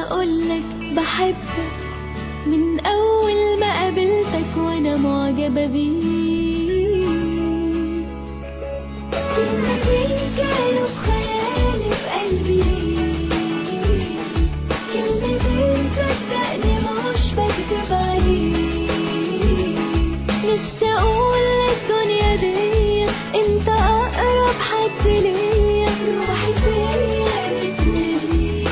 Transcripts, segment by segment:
اقولك بحبك من اول ما قابلتك وانا معجبة بيك كلمتين كانوا في خيالي في قلبي كلمتين صدقني مش بكذب عليك نفسي اقول للدنيا دي انت اقرب حد ليا روحي فيا بتناديك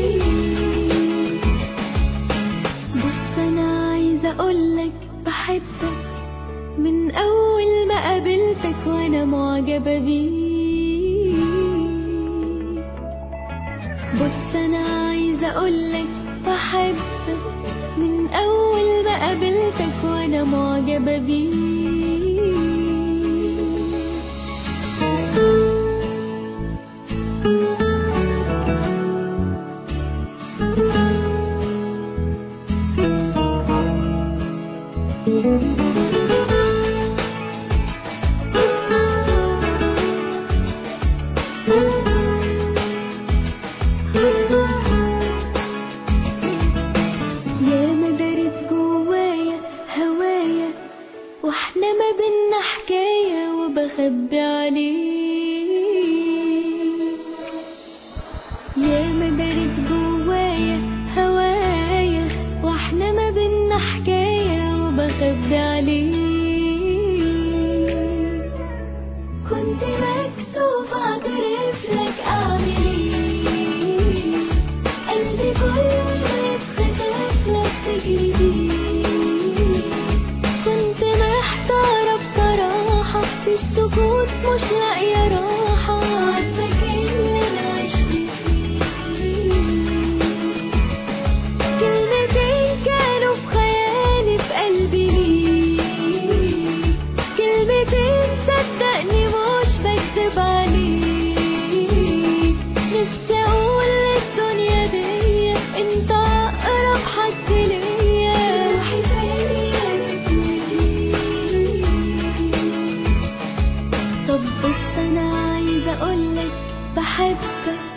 بص انا عايزه اقولك بحبك من اول ما قابلتك وانا معجبه بيك بص انا عايزه اقولك بحبك من اول ما قابلتك وانا معجبه بيك يا مدارت جوايا هوايا واحنا ما بينا حكاية وبخبي عليك يا مدارت جوايا هوايا واحنا ما بينا حكاية وبخبي عليك كنت مكسوف اعترف لك اعمل ايه قلبي كله يتخطف لك تجري بيه كنت محتارة بصراحة في السكوت مش لاقية راحة عارفة اللي انا عشت فيه كلمتين كانوا في خيالي في قلبي ليك كلمتين صدقني مش بكذب عليك نفسي اقول للدنيا دي انت اقرب حد ليا روحي فيا بتناديك طب بص انا عايزه اقولك بحبك